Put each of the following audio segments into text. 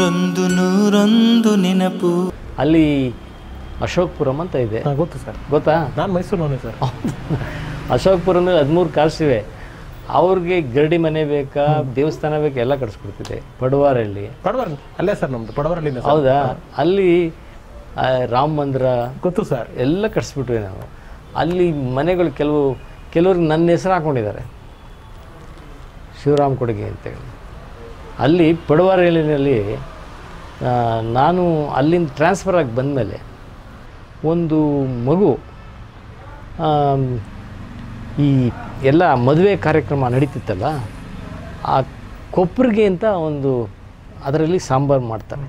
ನೂರೊಂದು ನೂರೊಂದು ನೆನಪು ಅಲ್ಲಿ ಅಶೋಕ್ಪುರಂ ಅಂತ ಇದೆ ಹಾಂ ಗೊತ್ತು ಸರ್ ಗೊತ್ತಾ ನಾನು ಮೈಸೂರಿನವನೇ ಸರ್ ಅಶೋಕ್ಪುರದಲ್ಲಿ ಹದಿಮೂರು ಕಾಸಿವೆ ಅವ್ರಿಗೆ ಗರಡಿ ಮನೆ ಬೇಕಾ ದೇವಸ್ಥಾನ ಬೇಕಾ ಎಲ್ಲ ಕಟ್ಸ್ಕೊಡ್ತಿದೆ ಪಡುವಾರಳ್ಳಿ ಪಡವರ ಅಲ್ಲೇ ಸರ್ ನಮ್ದು ಪಡವರಲ್ಲಿಂದ ಸರ್ ಹೌದಾ ಅಲ್ಲಿ ಆ, ರಾಮ ಮಂದಿರ ಗೊತ್ತು ಸರ್ ಎಲ್ಲ ಕಟ್ಸ್ಬಿಟ್ವಿ ನಾವು ಅಲ್ಲಿ ಮನೆಗಳು ಕೆಲವು ಕೆಲವ್ರಿಗೆ ನನ್ನ ಹೆಸರು ಹಾಕೊಂಡಿದ್ದಾರೆ ಶಿವರಾಮ್ ಕೊಡುಗೆ ಅಂತೇಳಿ ಅಲ್ಲಿ ಪಡುವಾರಳ್ಳಿನಲ್ಲಿ ಆ, ನಾನು ಅಲ್ಲಿಂದ ಟ್ರಾನ್ಸ್ಫರ್ ಆಗಿ ಬಂದಮೇಲೆ ಒಂದು ಮಗು ಆಮ್, ಈ ಎಲ್ಲ ಮದುವೆ ಕಾರ್ಯಕ್ರಮ ನಡೀತಿತ್ತಲ್ಲ ಆ ಕೊಪ್ಪರಿಗೆ ಅಂತ ಒಂದು ಅದರಲ್ಲಿ ಸಾಂಬಾರು ಮಾಡ್ತಾರೆ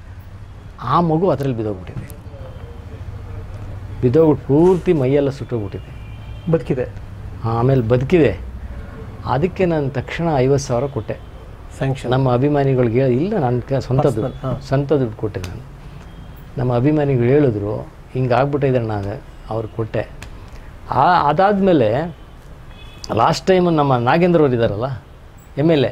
ಆ ಮಗು ಅದರಲ್ಲಿ ಬಿದ್ದೋಗ್ಬಿಟ್ಟಿದೆ ಬಿದ್ದೋಗ್ಬಿಟ್ಟು ಪೂರ್ತಿ ಮೈಯೆಲ್ಲ ಸುಟ್ಟೋಗ್ಬಿಟ್ಟಿದೆ ಬದುಕಿದೆ ಆಮೇಲೆ ಬದುಕಿದೆ ಅದಕ್ಕೆ ನಾನು ತಕ್ಷಣ ಐವತ್ತು ಸಾವಿರ ಕೊಟ್ಟೆ ಸ್ಯಾಂಕ್ಷನ್ ನಮ್ಮ ಅಭಿಮಾನಿಗಳಿಗೆ ಹೇಳಿ ಇಲ್ಲ ನನ್ನ ಕ ಸ್ವಂತ ದುಡ್ಡು ಹಾಂ. ಸ್ವಂತ ದುಡ್ಡು ಕೊಟ್ಟೆ ನಾನು ನಮ್ಮ ಅಭಿಮಾನಿಗಳು ಹೇಳಿದ್ರು ಹಿಂಗೆ ಆಗ್ಬಿಟ್ಟಿದೆ ನಾನು ಅವ್ರಿಗೆ ಕೊಟ್ಟೆ ಆ ಅದಾದಮೇಲೆ ಲಾಸ್ಟ್ ಟೈಮ್ ನಮ್ಮ ನಾಗೇಂದ್ರ ಅವ್ರು ಇದ್ದಾರಲ್ಲ ಎಮ್ ಎಲ್ ಎ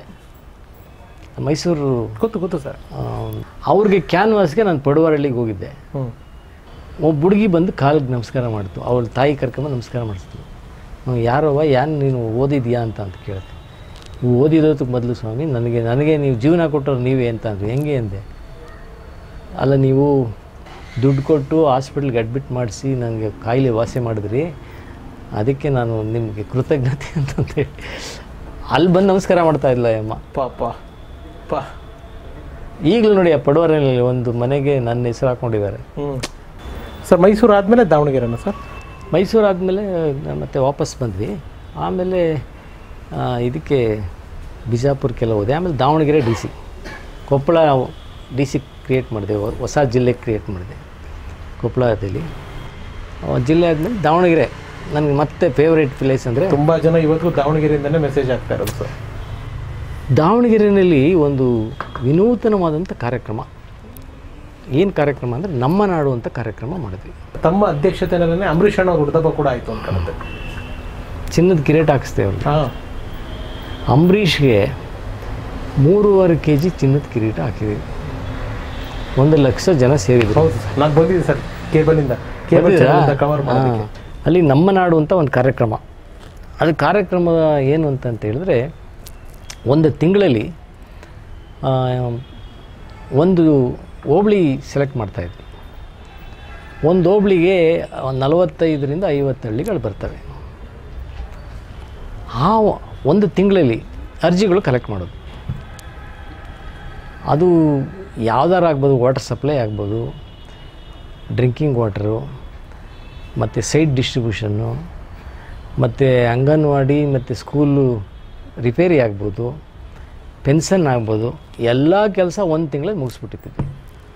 ಮೈಸೂರು ಗೊತ್ತು ಗೊತ್ತು ಸರ್ ಆ, ಅವ್ರಿಗೆ ಕ್ಯಾನ್ವಾಸ್ಗೆ ನಾನು ಪಡುವಾರಳ್ಳಿಗೆ ಹೋಗಿದ್ದೆ ಹ್ಞೂ ಒಬ್ಬ ಹುಡುಗಿ ಬಂದು ಕಾಲಿಗೆ ನಮಸ್ಕಾರ ಮಾಡ್ತು ಅವಳ ತಾಯಿ ಕರ್ಕೊಂಬ ನಮಸ್ಕಾರ ಮಾಡಿಸ್ತು ನಾವು ಯಾರವ್ವ ಯಾನ್ ನೀನು ಓದಿದ್ಯಾ ಅಂತ ಅಂತ ಕೇಳ್ತೆ ನೀವು ಓದಿರೋದಕ್ಕೆ ಮೊದಲು ಸ್ವಾಮಿ ನನಗೆ ನನಗೆ ನೀವು ಜೀವನ ಕೊಟ್ಟವ್ರು ನೀವೇ ಅಂತ ಅಂದರು ಹೆಂಗೆ ಅಂದೆ ಅಲ್ಲ ನೀವು ದುಡ್ಡು ಕೊಟ್ಟು ಹಾಸ್ಪಿಟ್ಲಿಗೆ ಅಡ್ಮಿಟ್ ಮಾಡಿಸಿ ನನಗೆ ಕಾಯಿಲೆ ವಾಸಿ ಮಾಡಿದ್ರಿ ಅದಕ್ಕೆ ನಾನು ನಿಮಗೆ ಕೃತಜ್ಞತೆ ಅಂತಂದೇಳಿ ಅಲ್ಲಿ ಬಂದು ನಮಸ್ಕಾರ ಮಾಡ್ತಾ ಇಲ್ಲ ಅಮ್ಮ ಪಾಪ ಪಾ ಈಗಲೂ ನೋಡಿ ಆ ಪಡುವರಲ್ಲಿ ಒಂದು ಮನೆಗೆ ನನ್ನ ಹೆಸರು ಹಾಕ್ಕೊಂಡಿದ್ದಾರೆ ಹ್ಞೂ ಸರ್ ಮೈಸೂರು ಆದಮೇಲೆ ದಾವಣಗೆರೆನಾ ಸರ್ ಮೈಸೂರು ಆದಮೇಲೆ ಮತ್ತೆ ವಾಪಸ್ ಬಂದ್ವಿ ಆಮೇಲೆ ಆ, ಇದಕ್ಕೆ ಬಿಜಾಪುರಕ್ಕೆಲ್ಲ ಹೋದೆ ಆಮೇಲೆ Davangere D C Koppal D C create ಮಾಡಿದೆ ಹೊ- ಹೊಸ ಜಿಲ್ಲೆ ಕ್ರಿಯೇಟ್ ಮಾಡಿದೆ ಕೊಪ್ಪಳದಲ್ಲಿ ಆ, ಜಿಲ್ಲೆ ಆದಮೇಲೆ ದಾವಣಗೆರೆ ನನಗೆ ಮತ್ತೆ ಫೇವ್ರೇಟ್ ಪ್ಲೇಸ್ ಅಂದರೆ ತುಂಬ ಜನ ಇವತ್ತಿಗೂ ದಾವಣಗೆರೆಯಿಂದನೇ ಮೆಸೇಜ್ ಆಗ್ತಾ ಇರೋದು ಸರ್ ದಾವಣಗೆರೆಯಲ್ಲಿ ಒಂದು ವಿನೂತನವಾದಂಥ ಕಾರ್ಯಕ್ರಮ ಏನು ಕಾರ್ಯಕ್ರಮ ಅಂದರೆ ನಮ್ಮ ನಾಡು ಅಂತ ಕಾರ್ಯಕ್ರಮ ಮಾಡಿದ್ವಿ ತಮ್ಮ ಅಧ್ಯಕ್ಷತೆಯಲ್ಲೇ ಅಂಬರೀಷ್ ಅಣ್ಣ ಅವ್ರ ಹುಡ್ದಬ್ಬ ಕೂಡ ಆಯಿತು ಅಂತ ಕಾಣುತ್ತೆ ಚಿನ್ನದ ಕಿರೀಟ ಹಾಕಿಸ್ತೇವೆ ಅವ್ರಿಗೆ ಹಾಂ ಅಂಬರೀಷ್ಗೆ ಮೂರುವರೆ ಕೆ ಜಿ ಚಿನ್ನದ ಕಿರೀಟ ಹಾಕಿದ್ದೀವಿ ಒಂದು ಲಕ್ಷ ಜನ ಸೇರಿದ್ರು ಹೌದು ಸರ್ ನಾನು ಬಂದಿದ್ದೆ ಸರ್ ಕೇಬಲಿಂದ ಕೇಬಲ್ ಚಾನಲಿಂದ ಕವರ್ ಮಾಡೋದಕ್ಕೆ ಹಾ. ಅಲ್ಲಿ ನಮ್ಮ ನಾಡು ಅಂತ ಒಂದು ಕಾರ್ಯಕ್ರಮ ಅದು ಕಾರ್ಯಕ್ರಮದ ಏನು ಅಂತಂತ ಹೇಳಿದ್ರೆ ಒಂದು ತಿಂಗಳಲ್ಲಿ ಆ, ಒಂದು ಹೋಬಳಿ ಸೆಲೆಕ್ಟ್ ಮಾಡ್ತಾಯಿದ್ವಿ ಒಂದು ಹೋಬಳಿಗೆ ನಲವತ್ತೈದರಿಂದ ಐವತ್ತು ಹಳ್ಳಿಗಳು ಬರ್ತವೆ ಆ ಒಂದು ತಿಂಗಳಲ್ಲಿ ಅರ್ಜಿಗಳು ಕಲೆಕ್ಟ್ ಮಾಡೋದು ಅದು ಯಾವ್ದಾರು ಆಗ್ಬೋದು ವಾಟರ್ ಸಪ್ಲೈ ಆಗ್ಬೋದು ಡ್ರಿಂಕಿಂಗ್ ವಾಟರು ಮತ್ತು ಸೈಡ್ ಡಿಸ್ಟ್ರಿಬ್ಯೂಷನ್ನು ಮತ್ತು ಅಂಗನವಾಡಿ ಮತ್ತು ಸ್ಕೂಲು ರಿಪೇರಿ ಆಗ್ಬೋದು ಪೆನ್ಷನ್ ಆಗ್ಬೋದು ಎಲ್ಲ ಕೆಲಸ ಒಂದು ತಿಂಗಳಲ್ಲಿ ಮುಗಿಸ್ಬಿಟ್ಟಿದ್ವಿ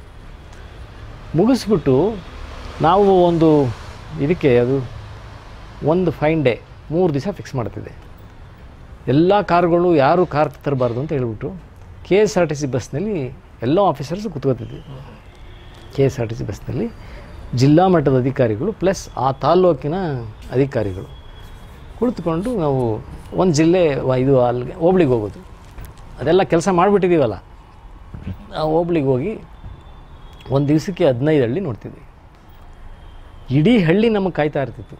ಮುಗಿಸ್ಬಿಟ್ಟು ನಾವು ಒಂದು ಇದಕ್ಕೆ ಅದು ಒಂದು ಫೈನ್ ಡೇ ಮೂರು ದಿವಸ ಫಿಕ್ಸ್ ಮಾಡ್ತಿದ್ದೆ ಎಲ್ಲ ಕಾರ್ಗಳು ಯಾರು ಕಾರ್ ತರಬಾರ್ದು ಅಂತ ಹೇಳ್ಬಿಟ್ಟು K S R T C ಬಸ್ನಲ್ಲಿ ಎಲ್ಲ ಆಫೀಸರ್ಸ್ ಕೂತ್ಕೋತಿದ್ವಿ K S R T C ಬಸ್ನಲ್ಲಿ ಜಿಲ್ಲಾ ಮಟ್ಟದ ಅಧಿಕಾರಿಗಳು ಪ್ಲಸ್ ಆ ತಾಲ್ಲೂಕಿನ ಅಧಿಕಾರಿಗಳು ಕುಳಿತುಕೊಂಡು ನಾವು ಒಂದು ಜಿಲ್ಲೆ ವ- ಇದು ಅಲ್ಲಿಗೆ ಹೋಬ್ಳಿಗೆ ಹೋಗೋದು ಅದೆಲ್ಲ ಕೆಲಸ ಮಾಡಿಬಿಟ್ಟಿದ್ದೀವಲ್ಲ ಆ ಹೋಬ್ಳಿಗೆ ಹೋಗಿ ಒಂದು ದಿವಸಕ್ಕೆ ಹದಿನೈದು ಹಳ್ಳಿ ನೋಡ್ತಿದ್ವಿ ಇಡೀ ಹಳ್ಳಿ ನಮಗೆ ಕಾಯ್ತಾ ಇರ್ತಿತ್ತು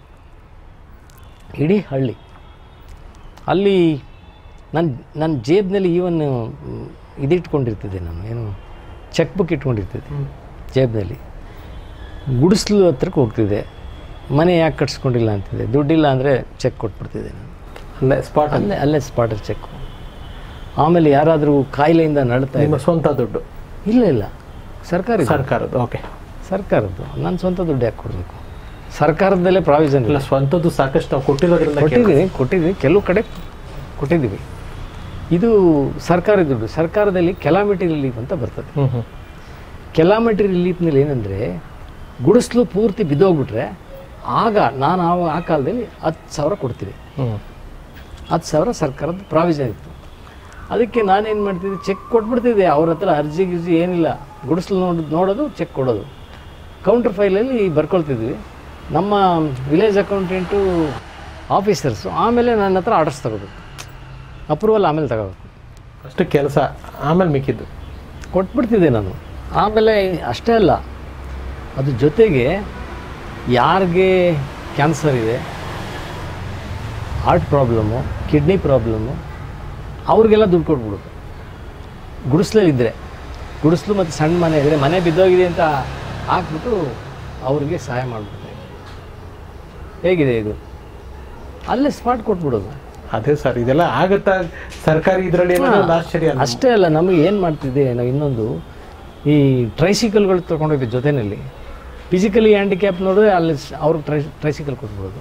ಇಡೀ ಹಳ್ಳಿ ಅಲ್ಲಿ ನನ್ನ ನನ್ನ ಜೇಬ್ನಲ್ಲಿ ಈವನ್ ಇದಿಟ್ಕೊಂಡಿರ್ತಿದ್ದೆ ನಾನು ಏನು ಚೆಕ್ ಬುಕ್ ಇಟ್ಕೊಂಡಿರ್ತಿದ್ದೆ ಜೇಬ್ನಲ್ಲಿ ಗುಡಿಸ್ಲು ಹತ್ರಕ್ಕೆ ಹೋಗ್ತಿದ್ದೆ ಮನೆ ಯಾಕೆ ಕಟ್ಸ್ಕೊಂಡಿಲ್ಲ ಅಂತಿದ್ದೆ ದುಡ್ಡಿಲ್ಲ ಅಂದರೆ ಚೆಕ್ ಕೊಟ್ಬಿಡ್ತಿದ್ದೆ ನಾನು ಅಲ್ಲೇ ಸ್ಪಾಟ್ ಅಲ್ಲೇ ಅಲ್ಲೇ ಸ್ಪಾಟಲ್ಲಿ ಚೆಕ್ಕು ಆಮೇಲೆ ಯಾರಾದರೂ ಕಾಯಿಲೆಯಿಂದ ನಳ್ತಾ ನಿಮ್ಮ ಸ್ವಂತ ದುಡ್ಡು ಇಲ್ಲ ಇಲ್ಲ ಸರ್ಕಾರಿ ಸರ್ಕಾರದ ಓಕೆ ಸರ್ಕಾರದ್ದು ನನ್ನ ಸ್ವಂತ ದುಡ್ಡು ಯಾಕೆ ಕೊಡಬೇಕು ಸರ್ಕಾರದಲ್ಲೇ ಪ್ರಾವಿಷನ್ ಇಲ್ಲ ಇಲ್ಲ ಸ್ವಂತದ್ದು ಸಾಕಷ್ಟು ನಾವು ಕೊಟ್ಟಿರೋದ್ರಿಂದ ಕೊಟ್ಟಿದ್ದೀವಿ ಕೊಟ್ಟಿದ್ದೀವಿ ಕೆಲವು ಕಡೆ ಕೊಟ್ಟಿದ್ದೀವಿ ಇದು ಸರ್ಕಾರಿ ದುಡ್ಡು ಸರ್ಕಾರದಲ್ಲಿ ಕೆಲಾಮಿಟಿ ರಿಲೀಫ್ ಅಂತ ಬರ್ತದೆ ಹ್ಞೂ ಹ್ಞೂ ಕೆಲಾಮಿಟಿ ರಿಲೀಫ್ನಲ್ಲಿ ಏನಂದರೆ ಗುಡಿಸ್ಲು ಪೂರ್ತಿ ಬಿದ್ದೋಗ್ಬಿಟ್ರೆ ಆಗ ನಾನು ಆ ಆ ಕಾಲದಲ್ಲಿ ಹತ್ತು ಸಾವಿರ ಕೊಡ್ತೀವಿ ಹ್ಞೂ ಹತ್ತು ಸಾವಿರ ಸರ್ಕಾರದ ಪ್ರಾವಿಷನ್ ಇತ್ತು ಅದಕ್ಕೆ ನಾನೇನು ಮಾಡ್ತಿದ್ದೆ ಚೆಕ್ ಕೊಟ್ಬಿಡ್ತಿದ್ದೆ ಅವ್ರ ಹತ್ರ ಅರ್ಜಿ ಗಿರ್ಜಿ ಏನಿಲ್ಲ ಗುಡಿಸ್ಲು ನೋಡಿ ನೋಡೋದು ಚೆಕ್ ಕೊಡೋದು ಕೌಂಟರ್ ಫೈಲಲ್ಲಿ ಬರ್ಕೊಳ್ತಿದ್ವಿ ನಮ್ಮ ವಿಲೇಜ್ ಅಕೌಂಟೆಂಟು ಆಫೀಸರ್ಸು ಆಮೇಲೆ ನನ್ನ ಹತ್ರ ಆರ್ಡರ್ಸ್ ತಗೋಬೇಕು ಅಪ್ರೂವಲ್ ಆಮೇಲೆ ತಗೋಬೇಕು ಅಷ್ಟು ಕೆಲಸ ಆಮೇಲೆ ಮಿಕ್ಕಿದ್ದು ಕೊಟ್ಬಿಡ್ತಿದ್ದೆ ನಾನು ಆಮೇಲೆ ಅಷ್ಟೇ ಅಲ್ಲ ಅದ್ರ ಜೊತೆಗೆ ಯಾರಿಗೆ ಕ್ಯಾನ್ಸರ್ ಇದೆ ಹಾರ್ಟ್ ಪ್ರಾಬ್ಲಮ್ಮು ಕಿಡ್ನಿ ಪ್ರಾಬ್ಲಮ್ಮು ಅವ್ರಿಗೆಲ್ಲ ದುಡ್ಡು ಕೊಟ್ಬಿಡೋದು ಗುಡಿಸ್ಲಲ್ಲಿದ್ದರೆ ಗುಡಿಸ್ಲು ಮತ್ತು ಸಣ್ಣ ಮನೆ ಇದ್ದರೆ ಮನೆ ಬಿದ್ದೋಗಿದೆ ಅಂತ ಹಾಕ್ಬಿಟ್ಟು ಅವ್ರಿಗೆ ಸಹಾಯ ಮಾಡಿಬಿಡ್ತಾರೆ ಹೇಗಿದೆ ಇದು ಅಲ್ಲೇ ಸ್ಪಾಟ್ ಕೊಟ್ಬಿಡೋದು ಅದೇ ಸರ್ ಇದೆಲ್ಲ ಆಗತ್ತಾ ಸರ್ಕಾರಿ ಇದರಲ್ಲಿ ಒಂದು ಆಶ್ಚರ್ಯ ಅಲ್ಲ. ಅಷ್ಟೇ ಅಲ್ಲ ನಮಗೆ ಏನು ಮಾಡ್ತಿದ್ದೆ ನಾವು ಇನ್ನೊಂದು ಈ ಟ್ರೈಸಿಕಲ್ಗಳು ತೊಗೊಂಡೋಗಿದ್ದೆ ಜೊತೆಯಲ್ಲಿ ಫಿಸಿಕಲಿ ಹ್ಯಾಂಡಿಕ್ಯಾಪ್ ನೋಡಿದ್ರೆ ಅಲ್ಲಿ ಸ್- ಅವ್ರಿಗೆ ಟ್ರೈ ಟ್ರೈಸಿಕಲ್ ಕೊಟ್ಬಿಡೋದು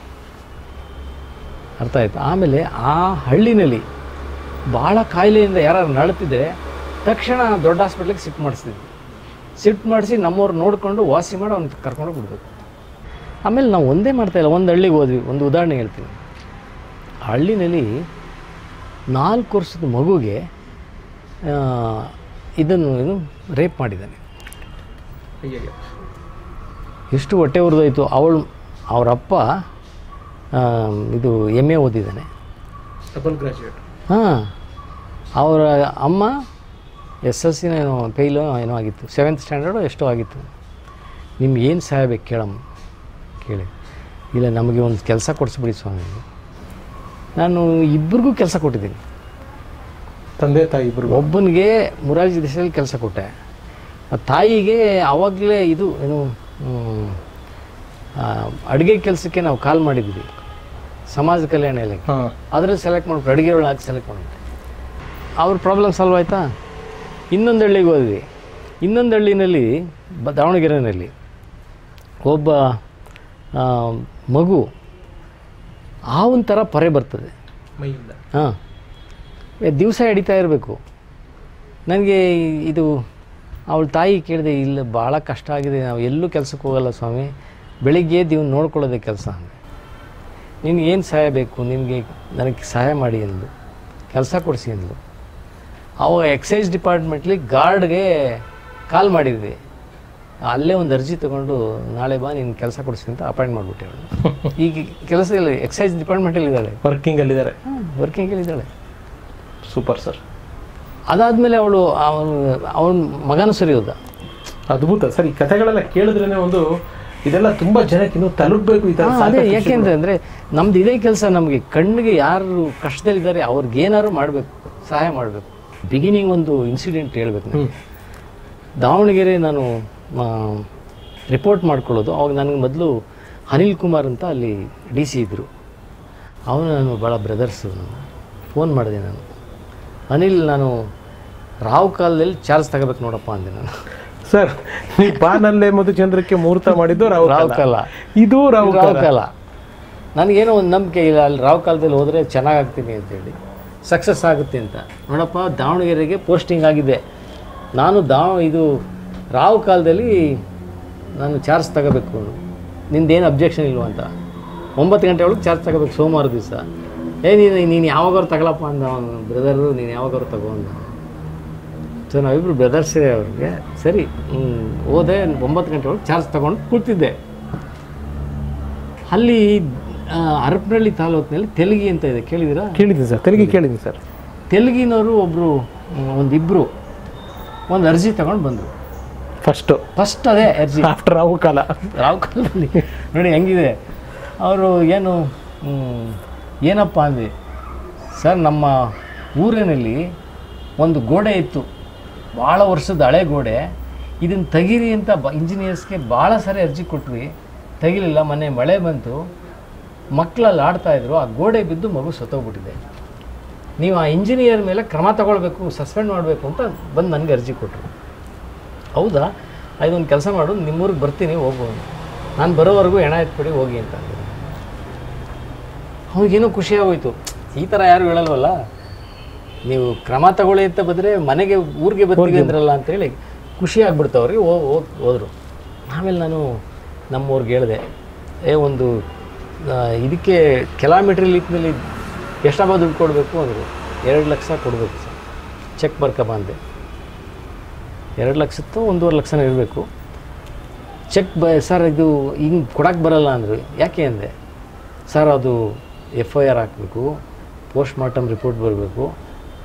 ಅರ್ಥ ಆಯ್ತು ಆಮೇಲೆ ಆ ಹಳ್ಳಿನಲ್ಲಿ ಭಾಳ ಕಾಯಿಲೆಯಿಂದ ಯಾರು ನಳ್ತಿದ್ರೆ ತಕ್ಷಣ ದೊಡ್ಡ ಹಾಸ್ಪಿಟ್ಲಿಗೆ ಶಿಫ್ಟ್ ಮಾಡಿಸ್ತಿದ್ವಿ ಶಿಫ್ಟ್ ಮಾಡಿಸಿ ನಮ್ಮವ್ರು ನೋಡಿಕೊಂಡು ವಾಸಿ ಮಾಡಿ ಅವ್ನು ಕರ್ಕೊಂಡು ಬಿಡ್ಬೇಕು ಆಮೇಲೆ ನಾವು ಒಂದೇ ಮಾಡ್ತಾಯಿಲ್ಲ ಒಂದು ಹಳ್ಳಿಗೆ ಹೋದ್ವಿ ಒಂದು ಉದಾಹರಣೆ ಹೇಳ್ತೀನಿ ಆ ಹಳ್ಳಿನಲ್ಲಿ ನಾಲ್ಕು ವರ್ಷದ ಮಗುಗೆ ಆ, ಇದನ್ನು ಏನು ರೇಪ್ ಮಾಡಿದ್ದಾನೆ ಅಯ್ಯಯ್ಯೋ. ಎಷ್ಟು ಹೊಟ್ಟೆ ಉರಿದೋಯ್ತು ಅವಳು ಅವರಪ್ಪ ಆ, ಇದು ಎಮ್ ಎ ಓದಿದ್ದಾನೆ ಡಬಲ್ ಗ್ರಾಜುಯೇಟ್ ಹಾಂ ಅವರ ಅಮ್ಮ ಎಸ್ ಎಲ್ ಸಿನ ಏನೋ ಫೇಲು ಏನೋ ಆಗಿತ್ತು ಸೆವೆಂತ್ ಸ್ಟ್ಯಾಂಡರ್ಡು ಎಷ್ಟೋ ಆಗಿತ್ತು ನಿಮ್ಗೆ ಏನು ಸಹಾಯ ಬೇಕು ಕೇಳಮ್ಮ ಕೇಳಿ ಇಲ್ಲ ನಮಗೆ ಒಂದು ಕೆಲಸ ಕೊಡಿಸ್ಬಿಡಿ ಸ್ವಾಮಿ ನಾನು ಇಬ್ಬರಿಗೂ ಕೆಲಸ ಕೊಟ್ಟಿದ್ದೀನಿ ತಂದೆ ತಾಯಿ ಇಬ್ರು ಒಬ್ಬನಿಗೆ ಮುರಾರ್ಜಿ ದೇಶದಲ್ಲಿ ಕೆಲಸ ಕೊಟ್ಟೆ ಆ ತಾಯಿಗೆ ಆವಾಗಲೇ ಇದು ಏನು ಅಡುಗೆ ಕೆಲಸಕ್ಕೆ ನಾವು ಕಾಲ್ ಮಾಡಿದ್ವಿ ಸಮಾಜ ಕಲ್ಯಾಣ ಇಲಾಖೆ ಹಾಂ ಅದ್ರಲ್ಲಿ ಸೆಲೆಕ್ಟ್ ಮಾಡ್ಬಿಟ್ಟು ಅಡುಗೆ ಒಳಗೆ ಹಾಕಿ ಸೆಲೆಕ್ಟ್ ಮಾಡ್ಬಿಟ್ಟು ಅವ್ರ ಪ್ರಾಬ್ಲಮ್ ಸಾಲ್ವ್ ಆಯಿತಾ ಇನ್ನೊಂದು ಹಳ್ಳಿಗೆ ಹೋದ್ವಿ ಇನ್ನೊಂದು ಹಳ್ಳಿನಲ್ಲಿ ಬ ದಾವಣಗೆರೆಯಲ್ಲಿ ಒಬ್ಬ ಆ, ಮಗು ಹಾವಿನ ಥರ ಪೊರೆ ಬರ್ತದೆ ಮೈಯಿಂದ ಹಾಂ ದಿವಸ ಹಿಡಿತಾ ಇರಬೇಕು ನನಗೆ ಇದು ಅವಳ ತಾಯಿ ಕೇಳಿದೆ ಇಲ್ಲ ಭಾಳ ಕಷ್ಟ ಆಗಿದೆ ನಾವು ಎಲ್ಲೂ ಕೆಲಸಕ್ಕೆ ಹೋಗಲ್ಲ ಸ್ವಾಮಿ ಬೆಳಿಗ್ಗೆ ಎದ್ದು ಇವ್ನು ನೋಡ್ಕೊಳ್ಳೋದೇ ಕೆಲಸ ನಿನ್ಗೆ ಏನು ಸಹಾಯ ಬೇಕು ನಿನಗೆ ನನಗೆ ಸಹಾಯ ಮಾಡಿ ಅಂದ್ಲು ಕೆಲಸ ಕೊಡಿಸಿ ಅಂದ್ಲು ಅವಾಗ ಎಕ್ಸೈಸ್ ಡಿಪಾರ್ಟ್ಮೆಂಟ್ಲಿ ಗಾರ್ಡ್ಗೆ ಕಾಲ್ ಮಾಡಿದ್ವಿ ಅಲ್ಲೇ ಒಂದು ಅರ್ಜಿ ತೊಗೊಂಡು ನಾಳೆ ಬಾ ನೀನು ಕೆಲಸ ಕೊಡಿಸಿ ಅಂತ ಅಪಾಯಿಂಟ್ ಮಾಡಿಬಿಟ್ಟೆ ಅವಳು ಈಗ ಕೆಲಸ ಇಲ್ಲ ಎಕ್ಸೈಸ್ ಡಿಪಾರ್ಟ್ಮೆಂಟಲ್ಲಿ ಇದ್ದಾಳೆ ವರ್ಕಿಂಗ್ ಅಲ್ಲಿದ್ದಾರೆ ವರ್ಕಿಂಗಲ್ಲಿದ್ದಾಳೆ ಸೂಪರ್ ಸರ್ ಅದಾದಮೇಲೆ ಅವಳು ಅವನು ಅವನ ಮಗನೂ ಸರಿ ಹೋದ ಅದ್ಭುತ ಸರ್ ಈ ಕಥೆಗಳೆಲ್ಲ ಕೇಳಿದ್ರೇನೆ ಒಂದು ಇದೆಲ್ಲ ತುಂಬಾ ಜನಕ್ಕೆ ಇನ್ನೂ ತಲುಪಬೇಕು ಈ ತರ ಹಾ, ಅದೇ ಯಾಕೆಂದ್ರೆ ಅಂದರೆ ನಮ್ದು ಇದೇ ಕೆಲಸ ನಮಗೆ ಕಣ್ಣಿಗೆ ಯಾರು ಕಷ್ಟದಲ್ಲಿದ್ದಾರೆ ಅವ್ರಿಗೆ ಏನಾದ್ರು ಮಾಡಬೇಕು ಸಹಾಯ ಮಾಡಬೇಕು ಬಿಗಿನಿಂಗ್ ಒಂದು ಇನ್ಸಿಡೆಂಟ್ ಹೇಳ್ಬೇಕು ನಾನು ದಾವಣಗೆರೆ ನಾನು ರಿಪೋರ್ಟ್ ಮಾಡ್ಕೊಳ್ಳೋದು ಅವಾಗ ನನಗೆ ಮೊದಲು ಅನಿಲ್ ಕುಮಾರ್ ಅಂತ ಅಲ್ಲಿ ಡಿ ಸಿ ಇದ್ದರು ಅವನು ನಾನು ಭಾಳ ಬ್ರದರ್ಸು ನಾನು ಫೋನ್ ಮಾಡಿದೆ ನಾನು ಅನಿಲ್ ನಾನು ರಾವ್ ಕಾಲದಲ್ಲಿ ಚಾರ್ಜ್ ತಗೋಬೇಕು ನೋಡಪ್ಪ ಅಂದೆ ನಾನು ಸರ್ ನೀವು ಬಾನಲ್ಲೇ ಮಧುಚಂದ್ರಕ್ಕೆ ಮುಹೂರ್ತ ಮಾಡಿದ್ದು ರಾವ್ ರಾವ್ ಕಾಲ. ಕಾಲ ಇದು ರಾವ್ ರಾವ್ ಕಾಲ. ಕಾಲ ನನಗೇನೋ ಒಂದು ನಂಬಿಕೆ ಇಲ್ಲ ಅಲ್ಲಿ ರಾವ್ ಕಾಲದಲ್ಲಿ ಹೋದರೆ ಚೆನ್ನಾಗಾಗ್ತೀನಿ ಅಂತೇಳಿ ಸಕ್ಸಸ್ ಆಗುತ್ತೆ ಅಂತ ನೋಡಪ್ಪ ದಾವಣಗೆರೆಗೆ ಪೋಸ್ಟಿಂಗ್ ಆಗಿದೆ ನಾನು ದಾವ ಇದು ರಾವ್ ಕಾಲದಲ್ಲಿ ನಾನು ಚಾರ್ಜ್ ತಗೋಬೇಕು ನಿಂದೇನು ಅಬ್ಜೆಕ್ಷನ್ ಇಲ್ವಾ ಅಂತ ಒಂಬತ್ತು ಗಂಟೆ ಒಳಗೆ ಚಾರ್ಜ್ ತಗೋಬೇಕು ಸೋಮವಾರ ದಿವಸ ಏ ನೀನು ನೀನು ಯಾವಾಗಾರು ತಗೊಳಪ್ಪ ಅಂದ ಅವನು ಬ್ರದರು ನೀನು ಯಾವಾಗಾರು ತಗೋ ಅಂದ ಸೊ ನಾವಿಬ್ಬರು ಬ್ರದರ್ಸೇ ಅವ್ರಿಗೆ ಸರಿ ಹ್ಮ್, ಹೋದೆ ಒಂಬತ್ತು ಗಂಟೆ ಒಳಗೆ ಚಾರ್ಜ್ ತಗೊಂಡು ಕೂತಿದ್ದೆ ಅಲ್ಲಿ ಆ, ಹರಪನಹಳ್ಳಿ ತಾಲೂಕಿನಲ್ಲಿ ತೆಲಗಿ ಅಂತ ಇದೆ ಕೇಳಿದ್ದೀರಾ ಕೇಳಿದ್ದೀನಿ ಸರ್ ತೆಲುಗಿ ಕೇಳಿದ್ದೀನಿ ಸರ್ ತೆಲುಗಿನವರು ಒಬ್ಬರು ಒಂದಿಬ್ಬರು ಒಂದು ಅರ್ಜಿ ತಗೊಂಡು ಬಂದರು ಫಸ್ಟ್ ಫಸ್ಟ್ ಅದೇ ಅರ್ಜಿ ಆಫ್ಟರ್ ರಾವ್ ಕಾಲ ರಾವ್ ಕಾಲದಲ್ಲಿ ನೋಡಿ ಹೆಂಗಿದೆ ಅವರು ಏನು ಹ್ಮ್, ಏನಪ್ಪ ಅಂದ್ವಿ ಸರ್ ನಮ್ಮ ಊರಿನಲ್ಲಿ ಒಂದು ಗೋಡೆ ಇತ್ತು ಭಾಳ ವರ್ಷದ ಹಳೆ ಗೋಡೆ ಇದನ್ನು ತೆಗೀರಿ ಅಂತ ಬ ಇಂಜಿನಿಯರ್ಸ್ಗೆ ಭಾಳ ಸಾರಿ ಅರ್ಜಿ ಕೊಟ್ವಿ ತೆಗಿಲಿಲ್ಲ ಮೊನ್ನೆ ಮಳೆ ಬಂತು ಮಕ್ಕಳಲ್ಲಿ ಆಡ್ತಾಯಿದ್ರು ಆ ಗೋಡೆ ಬಿದ್ದು ಮಗು ಸತ್ತೋಗ್ಬಿಟ್ಟಿದೆ ನೀವು ಆ ಇಂಜಿನಿಯರ್ ಮೇಲೆ ಕ್ರಮ ತಗೊಳ್ಬೇಕು ಸಸ್ಪೆಂಡ್ ಮಾಡಬೇಕು ಅಂತ ಬಂದು ನನಗೆ ಅರ್ಜಿ ಕೊಟ್ಟರು ಹೌದಾ ಅದೊಂದು ಕೆಲಸ ಮಾಡು ನಿಮ್ಮೂರಿಗೆ ಬರ್ತೀನಿ ಹೋಗು ನಾನು ಬರೋವರೆಗೂ ಹೆಣ ಎತ್ಬಿಡಿ ಹೋಗಿ ಅಂತ ಅಂದ್ರು. ಅವ್ನಿಗೇನೋ ಖುಷಿ ಆಗೋಯ್ತು ಈ ಥರ ಯಾರು ಹೇಳಲ್ವಲ್ಲ ನೀವು ಕ್ರಮ ತಗೊಳ್ಳಿ ಅಂತ ಬಂದರೆ ಮನೆಗೆ ಊರಿಗೆ ಬರ್ತೀವಿ ಅಂದ್ರಲ್ಲ ಅಂತೇಳಿ ಖುಷಿ ಆಗ್ಬಿಡ್ತು ಅವ್ರಿಗೆ ಹೋ ಹೋಗ್ ಹೋದರು ಆಮೇಲೆ ನಾನು ನಮ್ಮವ್ರಿಗೆ ಹೇಳಿದೆ ಏ ಒಂದು ಆ, ಇದಕ್ಕೆ ಕಿಲೋಮೀಟ್ರ್ ಲೀಕ್ನಲ್ಲಿ ಎಷ್ಟಪ್ಪ ದುಡ್ಡು ಕೊಡಬೇಕು ಅಂದರು ಎರಡು ಲಕ್ಷ ಕೊಡಬೇಕು ಸರ್ ಚೆಕ್ ಬರ್ಕಬ ಅಂದೆ ಎರಡು ಲಕ್ಷತ್ತು ಒಂದೂವರೆ ಲಕ್ಷನ ಇರಬೇಕು ಚೆಕ್ ಬ ಸರ್ ಇದು ಹಿಂಗೆ ಕೊಡಕ್ಕೆ ಬರಲ್ಲ ಅಂದರು ಯಾಕೆ ಅಂದೆ ಸರ್ ಅದು ಎಫ್ ಐ ಆರ್ ಹಾಕಬೇಕು ಪೋಸ್ಟ್ ಮಾರ್ಟಮ್ ರಿಪೋರ್ಟ್ ಬರಬೇಕು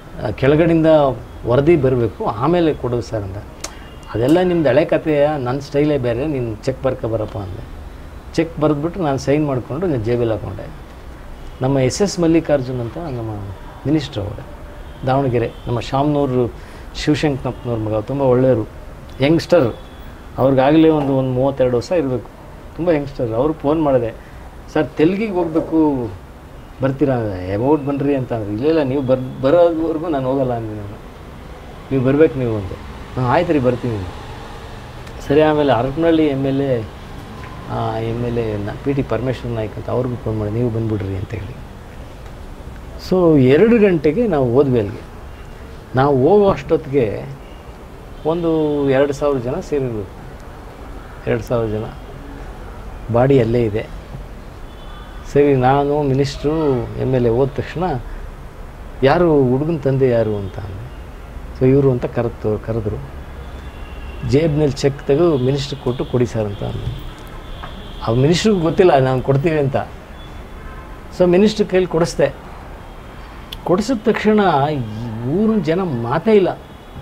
ಆ, ಕೆಳಗಡೆಯಿಂದ ವರದಿ ಬರಬೇಕು ಆಮೇಲೆ ಕೊಡೋದು ಸರ್ ಅಂತ ಅದೆಲ್ಲ ನಿಮ್ದು ಹಳೆ ಕಥೆಯ ನನ್ನ ಸ್ಟೈಲೇ ಬೇರೆ ನೀನು ಚೆಕ್ ಬರ್ಕೊ ಬರಪ್ಪ ಅಂದೆ ಚೆಕ್ ಬರೆದ್ಬಿಟ್ಟು ನಾನು ಸೈನ್ ಮಾಡಿಕೊಂಡು ನಾನು ಜೇಬಲ್ಲಿ ಹಾಕೊಂಡೆ ನಮ್ಮ ಎಸ್ ಎಸ್ ಮಲ್ಲಿಕಾರ್ಜುನ್ ಅಂತ ನಮ್ಮ ಮಿನಿಸ್ಟ್ರ್ ಅವರು ದಾವಣಗೆರೆ ನಮ್ಮ ಶಾಮ್ನೂರು ಶಿವಶಂಕರಪ್ಪನವ್ರ ಮಗ ತುಂಬ ಒಳ್ಳೆಯವರು ಯಂಗ್ಸ್ಟರ್ ಅವ್ರಿಗಾಗಲೇ ಒಂದು ಒಂದು ಮೂವತ್ತೆರಡು ವರ್ಷ ಇರಬೇಕು ತುಂಬ ಯಂಗ್ಸ್ಟರ್ ಅವ್ರು ಫೋನ್ ಮಾಡಿದೆ ಸರ್ ತೆಲ್ಗಿಗೆ ಹೋಗಬೇಕು ಬರ್ತೀರಾ ಅಬೌಟ್ ಬನ್ನಿರಿ ಅಂತ ಅಂದ್ರು ಇಲ್ಲ ಇಲ್ಲ ನೀವು ಬರ್ ಬರೋವರೆಗೂ ನಾನು ಹೋಗಲ್ಲ ಅಂದೆ ನಾನು ನೀವು ಬರ್ಬೇಕು ನೀವು ಅಂತ ಹಾಂ ಆಯ್ತು ರೀ ಬರ್ತೀನಿ ಅಂದೆ. ಸರಿ ಆಮೇಲೆ Harapanahalli M L A M L A P T Parameshwar Naik ಅಂತ ಅವ್ರಿಗೂ ಫೋನ್ ಮಾಡಿ ನೀವು ಬಂದುಬಿಡ್ರಿ ಅಂತ ಹೇಳಿ ಸೊ ಎರಡು ಗಂಟೆಗೆ ನಾವು ಹೋದ್ವಿ ಅಲ್ಲಿಗೆ ನಾವು ಹೋಗೋ ಅಷ್ಟೊತ್ತಿಗೆ ಒಂದು ಎರಡು ಸಾವಿರ ಜನ ಸೇರಿರ್ಬೇಕು ಎರಡು ಸಾವಿರ ಜನ ಬಾಡಿ ಅಲ್ಲೇ ಇದೆ ಸರಿ ನಾನು ಮಿನಿಸ್ಟ್ರು ಎಮ್ ಎಲ್ ಎ ಹೋದ ತಕ್ಷಣ ಯಾರು ಹುಡುಗನ ತಂದೆ ಯಾರು ಅಂತ ಅಂದೆ ಸೊ ಇವರು ಅಂತ ಕರೆತು ಕರೆದ್ರು ಜೇಬ್ನಲ್ಲಿ ಚೆಕ್ ತೆಗೆದು ಮಿನಿಸ್ಟ್ರ್ ಕೊಟ್ಟು ಕೊಡಿ ಸರ್ ಅಂತ ಅಂದೆ ಆ ಮಿನಿಸ್ಟ್ರಿಗೆ ಗೊತ್ತಿಲ್ಲ ನಾವು ಕೊಡ್ತೀವಿ ಅಂತ ಸೊ ಮಿನಿಸ್ಟ್ರ್ ಕೈಲಿ ಕೊಡಿಸ್ದೆ ಕೊಡಿಸಿದ ತಕ್ಷಣ ಊರಿನ ಜನ ಮಾತೇ ಇಲ್ಲ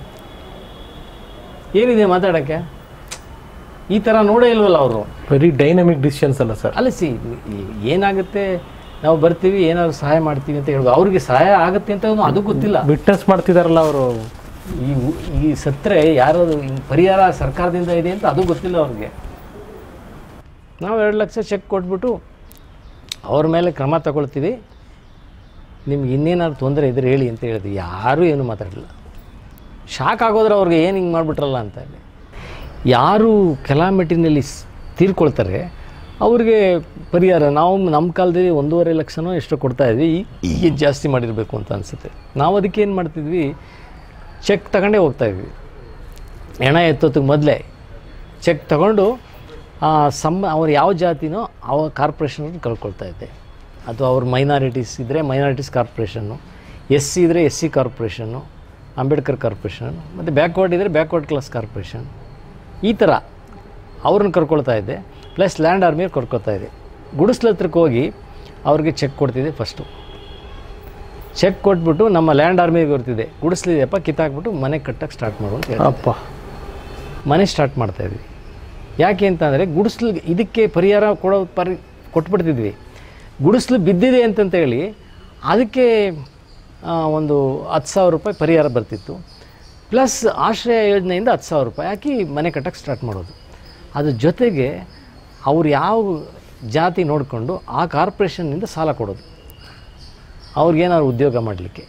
ಏನಿದೆ ಮಾತಾಡೋಕ್ಕೆ ಈ ಥರ ನೋಡೇ ಇಲ್ವಲ್ಲ ಅವರು ವೆರಿ ಡೈನಮಿಕ್ ಡಿಸಿಷನ್ಸ್ ಅಲ್ಲ ಸರ್ ಅಲ್ಲ ಸಿ ಏನಾಗುತ್ತೆ ನಾವು ಬರ್ತೀವಿ ಏನಾದ್ರು ಸಹಾಯ ಮಾಡ್ತೀವಿ ಅಂತ ಹೇಳ್ಬೋದು ಅವ್ರಿಗೆ ಸಹಾಯ ಆಗುತ್ತೆ ಅಂತ ಅದು ಗೊತ್ತಿಲ್ಲ ವಿಟ್ನೆಸ್ ಮಾಡ್ತಿದಾರಲ್ಲ ಅವರು ಈ ಉ- ಈ ಸತ್ತರೆ ಯಾರು ಹಿಂಗ್ ಪರಿಹಾರ ಸರ್ಕಾರದಿಂದ ಇದೆ ಅಂತ ಅದು ಗೊತ್ತಿಲ್ಲ ಅವ್ರಿಗೆ ನಾವು ಎರಡು ಲಕ್ಷ ಚೆಕ್ ಕೊಟ್ಬಿಟ್ಟು ಅವ್ರ ಮೇಲೆ ಕ್ರಮ ತಗೊಳ್ತೀವಿ ನಿಮ್ಗೆ ಇನ್ನೇನಾದ್ರು ತೊಂದರೆ ಇದ್ರೆ ಹೇಳಿ ಅಂತ ಹೇಳಿದ್ವಿ ಯಾರೂ ಏನು ಮಾತಾಡಲಿಲ್ಲ ಶಾಕ್ ಆಗೋದ್ರೆ ಅವ್ರಿಗೆ ಏನು ಹಿಂಗೆ ಮಾಡಿಬಿಟ್ರಲ್ಲ ಅಂತ ಹೇಳಿ ಯಾರು ಕೆಲಾಮಿಟಿನಲ್ಲಿ ಸ್- ತೀರ್ಕೊಳ್ತಾರೆ ಅವ್ರಿಗೆ ಪರಿಹಾರ ನಾವು ನಮ್ಮ ಕಾಲದಲ್ಲಿ ಒಂದೂವರೆ ಲಕ್ಷನೋ ಎಷ್ಟೋ ಕೊಡ್ತಾ ಇದ್ವಿ ಈಗ ಜಾಸ್ತಿ ಮಾಡಿರಬೇಕು ಅಂತ ಅನಿಸುತ್ತೆ ನಾವು ಅದಕ್ಕೆ ಏನು ಮಾಡ್ತಿದ್ವಿ ಚೆಕ್ ತಗೊಂಡೇ ಹೋಗ್ತಾ ಇದ್ವಿ ಹೆಣ ಎತ್ತೋದಕ್ಕೆ ಮೊದಲೇ ಚೆಕ್ ತಗೊಂಡು ಆ ಸಮ್ ಅವ್ರು ಯಾವ ಜಾತಿನೋ ಅವ ಕಾರ್ಪೊರೇಷನ್ ಕಳ್ಕೊಳ್ತಾ ಇದ್ದೆ ಅದು ಅವ್ರ ಮೈನಾರಿಟೀಸ್ ಇದ್ದರೆ ಮೈನಾರಿಟೀಸ್ ಕಾರ್ಪೊರೇಷನ್ನು ಎಸ್ ಸಿ ಇದ್ದರೆ S C corporation Ambedkar corporation ಮತ್ತು ಬ್ಯಾಕ್ವರ್ಡ್ ಇದ್ದರೆ ಬ್ಯಾಕ್ವರ್ಡ್ ಕ್ಲಾಸ್ ಕಾರ್ಪೊರೇಷನ್ ಈ ಥರ ಅವ್ರನ್ನ ಕರ್ಕೊಳ್ತಾ ಇದ್ದೆ ಪ್ಲಸ್ ಲ್ಯಾಂಡ್ ಆರ್ಮಿಯವ್ರು ಕರ್ಕೊಳ್ತಾ ಇದ್ದೆ ಗುಡಿಸ್ಲ ಹತ್ರಕ್ಕೆ ಹೋಗಿ ಅವ್ರಿಗೆ ಚೆಕ್ ಕೊಡ್ತಿದ್ದೆ ಫಸ್ಟು ಚೆಕ್ ಕೊಟ್ಬಿಟ್ಟು ನಮ್ಮ ಲ್ಯಾಂಡ್ ಆರ್ಮಿಗೆ ಬರ್ತಿದ್ದೆ ಗುಡಿಸ್ಲಿದೆಯಪ್ಪ ಕಿತ್ತಾಕ್ಬಿಟ್ಟು ಮನೆ ಕಟ್ಟಕ್ಕೆ ಸ್ಟಾರ್ಟ್ ಮಾಡು ಅಂತ ಹೇಳ್ತಿದ್ದೆ. ಅಪ್ಪ ಮನೆ ಸ್ಟಾರ್ಟ್ ಮಾಡ್ತಾ ಇದ್ವಿ ಯಾಕೆ ಅಂತಂದರೆ ಗುಡಿಸ್ಲು ಇದಕ್ಕೆ ಪರಿಹಾರ ಕೊಡೋ ಪರಿ ಕೊಟ್ಬಿಡ್ತಿದ್ವಿ ಗುಡಿಸ್ಲು ಬಿದ್ದಿದೆ ಅಂತಂತ ಹೇಳಿ ಅದಕ್ಕೆ ಆ, ಒಂದು ಹತ್ತು ಸಾವಿರ ರೂಪಾಯಿ ಪರಿಹಾರ ಬರ್ತಿತ್ತು ಪ್ಲಸ್ ಆಶ್ರಯ ಯೋಜನೆಯಿಂದ ಹತ್ತು ಸಾವಿರ ರೂಪಾಯಿ ಹಾಕಿ ಮನೆ ಕಟ್ಟಕ್ಕೆ ಸ್ಟಾರ್ಟ್ ಮಾಡೋದು ಅದ್ರ ಜೊತೆಗೆ ಅವ್ರು ಯಾವ ಜಾತಿ ನೋಡಿಕೊಂಡು ಆ ಕಾರ್ಪೊರೇಷನ್ನಿಂದ ಸಾಲ ಕೊಡೋದು ಅವ್ರಿಗೇನಾದ್ರು ಉದ್ಯೋಗ ಮಾಡಲಿಕ್ಕೆ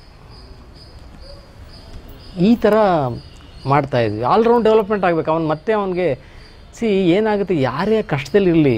ಈ ಥರ ಮಾಡ್ತಾ ಇದ್ವಿ ಆಲ್ರೌಂಡ್ ಡೆವಲಪ್ಮೆಂಟ್ ಆಗಬೇಕು ಅವ್ನು ಮತ್ತೆ ಅವನಿಗೆ ಸಿ ಏನಾಗುತ್ತೆ ಯಾರೇ ಕಷ್ಟದಲ್ಲಿರಲಿ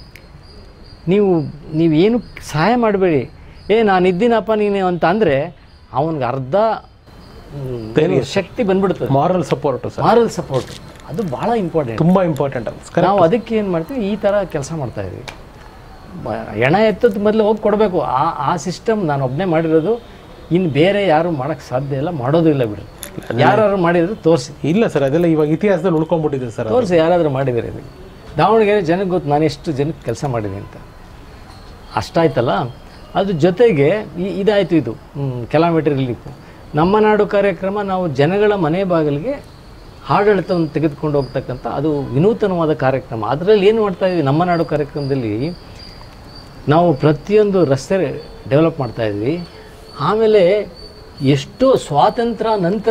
ನೀವು ನೀವೇನು ಸಹಾಯ ಮಾಡಬೇಡಿ ಏ ನಾನು ಇದ್ದೀನಪ್ಪ ನೀನು ಅಂತ ಅಂದರೆ ಅವನಿಗೆ ಅರ್ಧ ಮ್, ಏನು ಶಕ್ತಿ ಬಂದ್ಬಿಡ್ತದೆ moral support sir moral support ಅದು ಭಾಳ ಇಂಪಾರ್ಟೆಂಟ್ ತುಂಬಾ ಇಂಪಾರ್ಟೆಂಟ್ ಅದು ನಾವು ಅದಕ್ಕೆ ಏನು ಮಾಡ್ತೀವಿ ಈ ಥರ ಕೆಲಸ ಮಾಡ್ತಾ ಇದ್ವಿ ಬ- ಹೆಣ ಎತ್ತದ ಮೊದಲು ಹೋಗಿ ಕೊಡಬೇಕು ಆ ಆ ಸಿಸ್ಟಮ್ ನಾನು ಒಬ್ಬನೇ ಮಾಡಿರೋದು ಇನ್ನು ಬೇರೆ ಯಾರು ಮಾಡೋಕ್ಕೆ ಸಾಧ್ಯ ಇಲ್ಲ ಮಾಡೋದು ಇಲ್ಲ ಬಿಡಿ ಯಾರು ಮಾಡಿದ್ರು ತೋರಿಸಿ ಇಲ್ಲ ಸರ್ ಅದೆಲ್ಲ ಇವಾಗ ಇತಿಹಾಸದಲ್ಲಿ ಉಳ್ಕೊಂಡ್ಬಿಟ್ಟಿದೆ ಸರ್ ಅದು. ತೋರಿಸಿ ಯಾರಾದರೂ ಮಾಡಿದ್ದಾರೆ ಇದಕ್ಕೆ ದಾವಣಗೆರೆ ಜನಕ್ಕೆ ಗೊತ್ತು ನಾನು ಎಷ್ಟು ಜನಕ್ಕೆ ಕೆಲಸ ಮಾಡಿದ್ದೀನಿ ಅಂತ ಅಷ್ಟಾಯ್ತಲ್ಲ ಅದ್ರ ಜೊತೆಗೆ ಈ ಇದಾಯಿತು ಇದು ಕಿಲೋಮೀಟರ್ ರಿಲೀಫು ನಮ್ಮ ನಾಡು ಕಾರ್ಯಕ್ರಮ ನಾವು ಜನಗಳ ಮನೆ ಬಾಗಿಲಿಗೆ ಆಡಳಿತವನ್ನು ತೆಗೆದುಕೊಂಡು ಹೋಗ್ತಕ್ಕಂಥ ಅದು ವಿನೂತನವಾದ ಕಾರ್ಯಕ್ರಮ ಅದರಲ್ಲಿ ಏನು ಮಾಡ್ತಾ ಇದ್ವಿ ನಮ್ಮ ನಾಡು ಕಾರ್ಯಕ್ರಮದಲ್ಲಿ ನಾವು ಪ್ರತಿಯೊಂದು ರಸ್ತೆ ಡೆವಲಪ್ ಮಾಡ್ತಾ ಇದ್ವಿ ಆಮೇಲೆ ಎಷ್ಟೋ ಸ್ವಾತಂತ್ರ್ಯ ನಂತರ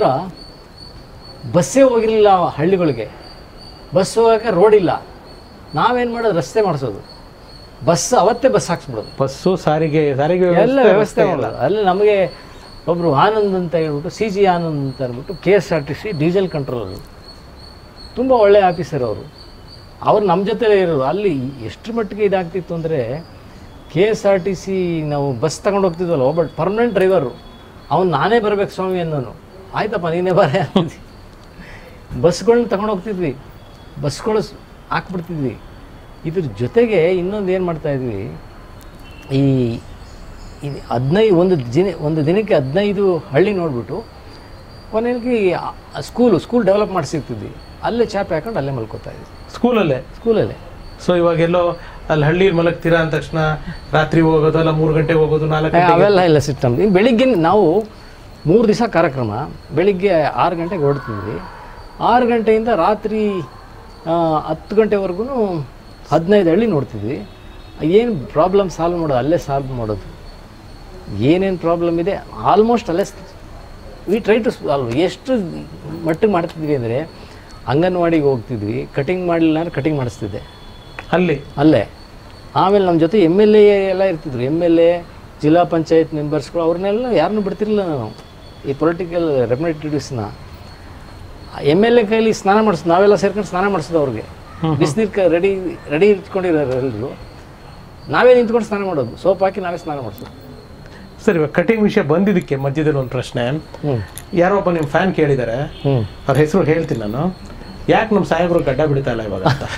ಬಸ್ಸೇ ಹೋಗಿರಲಿಲ್ಲ ಹಳ್ಳಿಗಳಿಗೆ ಬಸ್ ಹೋಗೋಕ್ಕೆ ರೋಡ್ ಇಲ್ಲ ನಾವೇನು ಮಾಡೋದು ರಸ್ತೆ ಮಾಡಿಸೋದು ಬಸ್ ಅವತ್ತೇ ಬಸ್ ಹಾಕ್ಸ್ಬಿಡೋದು ಬಸ್ಸು ಸಾರಿಗೆ ಸಾರಿಗೆ ಎಲ್ಲ ವ್ಯವಸ್ಥೆ ಮಾಡೋದು ಅಲ್ಲಿ ನಮಗೆ ಒಬ್ಬರು ಆನಂದ್ ಅಂತ ಹೇಳ್ಬಿಟ್ಟು ಸಿ ಜಿ ಆನಂದ್ ಅಂತ ಅಂದ್ಬಿಟ್ಟು K S R T C diesel controller ತುಂಬ ಒಳ್ಳೆಯ ಆಫೀಸರ್ ಅವರು ಅವ್ರು ನಮ್ಮ ಜೊತೆ ಇರೋರು ಅಲ್ಲಿ ಎಷ್ಟು ಮಟ್ಟಿಗೆ ಇದಾಗ್ತಿತ್ತು ಅಂದರೆ K S R T C ನಾವು ಬಸ್ ತಗೊಂಡು ಹೋಗ್ತಿದ್ವಲ್ಲ ಒಬ್ಬ ಪರ್ಮನೆಂಟ್ ಡ್ರೈವರು ಅವ್ನು ನಾನೇ ಬರಬೇಕು ಸ್ವಾಮಿ ಅನ್ನೋನು ಆಯ್ತಪ್ಪ ನೀನೇ ಬರ ಅಂತಿದ್ವಿ ಬಸ್ಗಳನ್ನ ತಗೊಂಡು ಹೋಗ್ತಿದ್ವಿ ಬಸ್ಗಳು ಸ್- ಹಾಕ್ಬಿಡ್ತಿದ್ವಿ ಇದ್ರ ಜೊತೆಗೆ ಇನ್ನೊಂದು ಏನು ಮಾಡ್ತಾಯಿದ್ವಿ ಈ ಇದು ಹದಿನೈದು ಒಂದು ದಿನ ಒಂದು ದಿನಕ್ಕೆ ಹದಿನೈದು ಹಳ್ಳಿ ನೋಡಿಬಿಟ್ಟು ಕೊನೆಗೆ ಸ್ಕೂಲು ಸ್ಕೂಲ್ ಡೆವಲಪ್ ಮಾಡಿಸಿರ್ತಿದ್ವಿ ಅಲ್ಲೇ ಚಾಪೆ ಹಾಕೊಂಡು ಅಲ್ಲೇ ಮಲ್ಕೋತಾ ಇದ್ವಿ ಸ್ಕೂಲಲ್ಲೇ ಸ್ಕೂಲಲ್ಲೇ ಸೊ ಇವಾಗೆಲ್ಲೋ ಅಲ್ಲಿ ಹಳ್ಳಿ ಮಲಗ್ತೀರಾ ಅಂದ ತಕ್ಷಣ ರಾತ್ರಿ ಹೋಗೋದು ಅಲ್ಲ ಮೂರು ಗಂಟೆಗೆ ಹೋಗೋದು ನಾಲ್ಕು ಏ, ಗಂಟೆಗೆ ಅವೆಲ್ಲ ಇಲ್ಲ ಸಿಸ್ಟಮ್ ಬೆಳಿಗ್ಗೆ ನಾವು ಮೂರು ದಿವಸ ಕಾರ್ಯಕ್ರಮ ಬೆಳಿಗ್ಗೆ ಆರು ಗಂಟೆಗೆ ಹೊರಡ್ತಿದ್ವಿ ಆರು ಗಂಟೆಯಿಂದ ರಾತ್ರಿ ಆ, ಹತ್ತು ಗಂಟೆವರೆಗೂ ಹದಿನೈದು ಹಳ್ಳಿ ನೋಡ್ತಿದ್ವಿ ಏನು ಪ್ರಾಬ್ಲಮ್ ಸಾಲ್ವ್ ಮಾಡೋದು ಅಲ್ಲೇ ಸಾಲ್ವ್ ಮಾಡೋದು ಏನೇನು ಪ್ರಾಬ್ಲಮ್ ಇದೆ ಆಲ್ಮೋಸ್ಟ್ ಅಲ್ಲೇ ವಿ ಟ್ರೈ ಟು ಸಾಲ್ವ್ ಎಷ್ಟು ಮಟ್ಟಿಗೆ ಮಾಡ್ತಿದ್ವಿ ಅಂದರೆ ಅಂಗನವಾಡಿಗೆ ಹೋಗ್ತಿದ್ವಿ ಕಟಿಂಗ್ ಮಾಡಲಿಲ್ಲ ಅಂದ್ರೆ ಕಟಿಂಗ್ ಮಾಡಿಸ್ತಿದ್ದೆ ಅಲ್ಲಿ ಅಲ್ಲೇ ಆಮೇಲೆ ನಮ್ಮ ಜೊತೆ ಎಮ್ ಎಲ್ ಎ ಎಲ್ಲ ಇರ್ತಿದ್ರು ಎಮ್ ಎಲ್ ಎ ಜಿಲ್ಲಾ ಪಂಚಾಯತ್ ಮೆಂಬರ್ಸ್ಗಳು ಅವ್ರನ್ನೆಲ್ಲ ಯಾರನ್ನೂ ಬಿಡ್ತಿರ್ಲಿಲ್ಲ ನಾವು ಈ ಪೊಲಿಟಿಕಲ್ ರೆಪ್ರೆಸೆಂಟೇಟಿವ್ಸ್ನ ಎಮ್ ಎಲ್ ಎ ಕೈಲಿ ಸ್ನಾನ ಮಾಡಿಸೋದು ನಾವೆಲ್ಲ ಸೇರ್ಕೊಂಡು ಸ್ನಾನ ಮಾಡಿಸೋದು ಅವ್ರಿಗೆ ಬಿಸಿನೀರು ರೆಡಿ ರೆಡಿ ಇಟ್ಕೊಂಡಿರೋರು ಎಲ್ಲರೂ ನಾವೇ ನಿಂತ್ಕೊಂಡು ಸ್ನಾನ ಮಾಡೋದು ಸೋಪ್ ಹಾಕಿ ನಾವೇ ಸ್ನಾನ ಮಾಡಿಸೋದು ಸರ್ ಇವಾಗ ಕಟಿಂಗ್ ವಿಷಯ ಬಂದಿದ್ದಕ್ಕೆ ಮಧ್ಯದಲ್ಲಿ ಒಂದು ಪ್ರಶ್ನೆ ಹ್ಞೂ ಯಾರೋ ಒಬ್ಬ ನಿಮ್ಮ ಫ್ಯಾನ್ ಕೇಳಿದ್ದಾರೆ ಹ್ಞೂ ಅವ್ರ ಹೆಸರು ಹೇಳ್ತೀನಿ ನಾನು ಯಾಕೆ ನಮ್ಮ ಸಾಹೇಬರು ಗಡ್ಡ ಬಿಡ್ತಾ ಇಲ್ಲ ಇವಾಗ ಅಂತ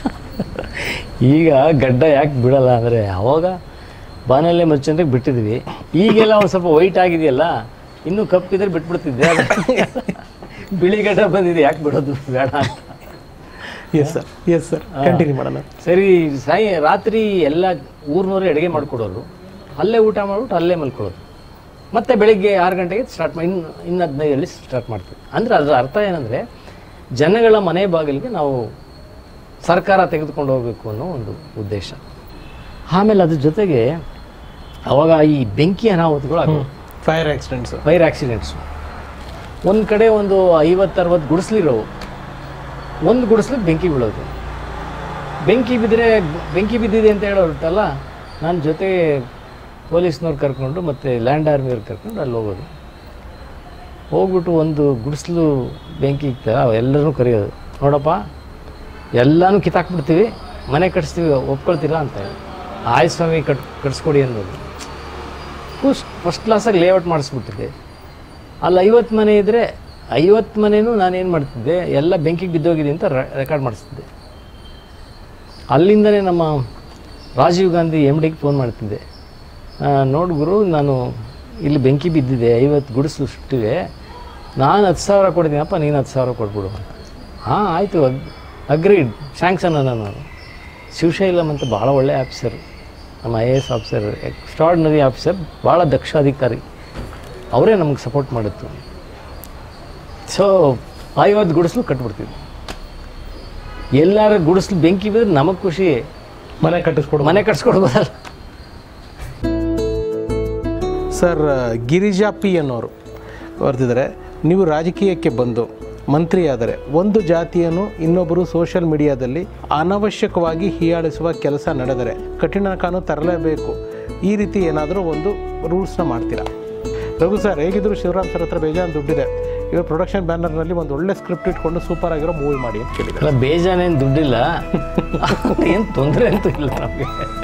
ಈಗ ಗಡ್ಡ ಯಾಕೆ ಬಿಡಲ್ಲ ಅಂದರೆ ಅವಾಗ ಬಾನಲ್ಲೇ ಮಚ್ಚಂದ್ರಿಗೆ ಬಿಟ್ಟಿದ್ವಿ ಈಗೆಲ್ಲ ಒಂದು ಸ್ವಲ್ಪ ವೈಟ್ ಆಗಿದೆಯಲ್ಲ ಇನ್ನೂ ಕಪ್ಪಿದ್ರೆ ಬಿಟ್ಬಿಡ್ತಿದ್ದೆ ಅದು ಬಿಳಿ ಗಡ್ಡ ಬಂದಿದೆ ಯಾಕೆ ಬಿಡೋದು ಬೇಡ ಅಂತ yes sir yes sir continue ಮಾಡೋಣ ಸರಿ ಸಾಯಿ ರಾತ್ರಿ ಎಲ್ಲ ಊರಿನವ್ರು ಅಡುಗೆ ಮಾಡಿಕೊಡೋರು ಅಲ್ಲೇ ಊಟ ಮಾಡ್ಬಿಟ್ಟು ಅಲ್ಲೇ ಮಲ್ಕೊಳ್ಳೋದು ಮತ್ತೆ ಬೆಳಿಗ್ಗೆ ಆರು ಗಂಟೆಗೆ ಸ್ಟಾರ್ಟ್ ಮಾಡಿ ಇನ್ನು ಇನ್ನು ಹದಿನೈದರಲ್ಲಿ ಸ್ಟಾರ್ಟ್ ಮಾಡ್ತೀವಿ ಅಂದರೆ ಅದರ ಅರ್ಥ ಏನಂದರೆ ಜನಗಳ ಮನೆ ಬಾಗಿಲಿಗೆ ನಾವು ಸರ್ಕಾರ ತೆಗೆದುಕೊಂಡು ಹೋಗಬೇಕು ಅನ್ನೋ ಒಂದು ಉದ್ದೇಶ ಆಮೇಲೆ ಅದ್ರ ಜೊತೆಗೆ ಅವಾಗ ಈ ಬೆಂಕಿ ಅನಾಹುತಗಳು ಆಗೋದು ಫೈರ್ ಆಕ್ಸಿಡೆಂಟ್ಸ್ ಫೈರ್ ಆಕ್ಸಿಡೆಂಟ್ಸು ಒಂದು ಕಡೆ ಒಂದು ಐವತ್ತರವತ್ತು ಗುಡಿಸ್ಲಿರೋವು ಒಂದು ಗುಡಿಸ್ಲಿಕ್ಕೆ ಬೆಂಕಿ ಬೀಳೋದು ಬೆಂಕಿ ಬಿದ್ದರೆ ಬೆಂಕಿ ಬಿದ್ದಿದೆ ಅಂತ ಹೇಳೋರುತ್ತಲ್ಲ ನನ್ನ ಜೊತೆ ಪೊಲೀಸ್ನವ್ರು ಕರ್ಕೊಂಡು ಮತ್ತು ಲ್ಯಾಂಡ್ ಆರ್ಮಿಯವ್ರು ಕರ್ಕೊಂಡು ಅಲ್ಲಿ ಹೋಗೋದು ಹೋಗ್ಬಿಟ್ಟು ಒಂದು ಗುಡಿಸ್ಲು ಬೆಂಕಿ ಇತ್ತ ಎಲ್ಲರನ್ನೂ ಕರೆಯೋದು ನೋಡಪ್ಪ ಎಲ್ಲನೂ ಕಿತ್ತಾಕ್ಬಿಡ್ತೀವಿ ಮನೆ ಕಟ್ಸ್ತೀವಿ ಒಪ್ಕೊಳ್ತೀರಾ ಅಂತ ಹೇಳಿ ಆಯ್ ಸ್ವಾಮಿ ಕಟ್ ಕಟ್ಸ್ಕೊಡಿ ಅನ್ನೋದು ಫಸ್ಟ್ ಫಸ್ಟ್ ಕ್ಲಾಸಾಗಿ ಲೇಔಟ್ ಮಾಡಿಸ್ಬಿಟ್ಟಿದ್ದೆ ಅಲ್ಲಿ ಐವತ್ತು ಮನೆ ಇದ್ದರೆ ಐವತ್ತು ಮನೆನೂ ನಾನೇನು ಮಾಡ್ತಿದ್ದೆ ಎಲ್ಲ ಬೆಂಕಿಗೆ ಬಿದ್ದೋಗಿದೆ ಅಂತ ರೆಕಾರ್ಡ್ ಮಾಡಿಸ್ತಿದ್ದೆ ಅಲ್ಲಿಂದನೇ ನಮ್ಮ ರಾಜೀವ್ ಗಾಂಧಿ ಎಮ್ ಡಿಗೆ ಫೋನ್ ಮಾಡ್ತಿದ್ದೆ ಆ, ನೋಡು ಗುರು ನಾನು ಇಲ್ಲಿ ಬೆಂಕಿ ಬಿದ್ದಿದೆ ಐವತ್ತು ಗುಡಿಸಲು ಸುಟ್ಟಿವೆ ನಾನು ಹತ್ತು ಸಾವಿರ ಕೊಡ್ತೀನಪ್ಪ ನೀನು ಹತ್ತು ಸಾವಿರ ಕೊಟ್ಬಿಡು ಹಾಂ ಆಯಿತು ಅಗ್ರೀಡ್ ಶಾಂಕ್ಷನ್ ನಾನು ಶಿವಶೈಲಂ ಅಂತ ಭಾಳ ಒಳ್ಳೆಯ ಆಫೀಸರ್ ನಮ್ಮ I A S officer extraordinary officer ಭಾಳ ದಕ್ಷ ಅಧಿಕಾರಿ ಅವರೇ ನಮಗೆ ಸಪೋರ್ಟ್ ಮಾಡಿತ್ತು ಸೊ ಐವತ್ತು ಗುಡಿಸ್ಲು ಕಟ್ಬಿಡ್ತೀವಿ ಎಲ್ಲಾರ ಗುಡಿಸ್ಲು ಬೆಂಕಿ ಬಿದ್ದರೆ ನಮಗೆ ಖುಷಿ ಮನೆ ಕಟ್ಟಿಸ್ಕೊಡು ಮನೆ ಕಟ್ಸ್ಕೊಡ್ಬೋದಲ್ಲ ಸರ್ ಗಿರಿಜಾ ಪಿ ಅನ್ನೋರು ಬರ್ತಿದ್ದಾರೆ ನೀವು ರಾಜಕೀಯಕ್ಕೆ ಬಂದು ಮಂತ್ರಿಯಾದರೆ ಒಂದು ಜಾತಿಯನ್ನು ಇನ್ನೊಬ್ಬರು ಸೋಷಿಯಲ್ ಮೀಡಿಯಾದಲ್ಲಿ ಅನವಶ್ಯಕವಾಗಿ ಹೀಯಾಳಿಸುವ ಕೆಲಸ ನಡೆದರೆ ಕಠಿಣ ಕಾನೂನು ತರಲೇಬೇಕು ಈ ರೀತಿ ಏನಾದರೂ ಒಂದು ರೂಲ್ಸ್ನ ಮಾಡ್ತೀರಾ ರಘು ಸರ್ ಹೇಗಿದ್ರು ಶಿವರಾಮ್ ಸರ್ ಹತ್ರ ಬೇಜಾನ್ ದುಡ್ಡಿದೆ ಇವರು ಪ್ರೊಡಕ್ಷನ್ ಬ್ಯಾನರ್ನಲ್ಲಿ ಒಂದು ಒಳ್ಳೆ ಸ್ಕ್ರಿಪ್ಟ್ ಇಟ್ಕೊಂಡು ಸೂಪರ್ ಆಗಿರೋ ಮೂವಿ ಮಾಡಿ ಅಂತ ಕೇಳಿದ್ದಾರೆ ಅಲ್ಲ ಬೇಜಾನೇನು ದುಡ್ಡಿಲ್ಲ ಏನು ತೊಂದರೆ ಅಂತೂ ಇಲ್ಲ ನಮಗೆ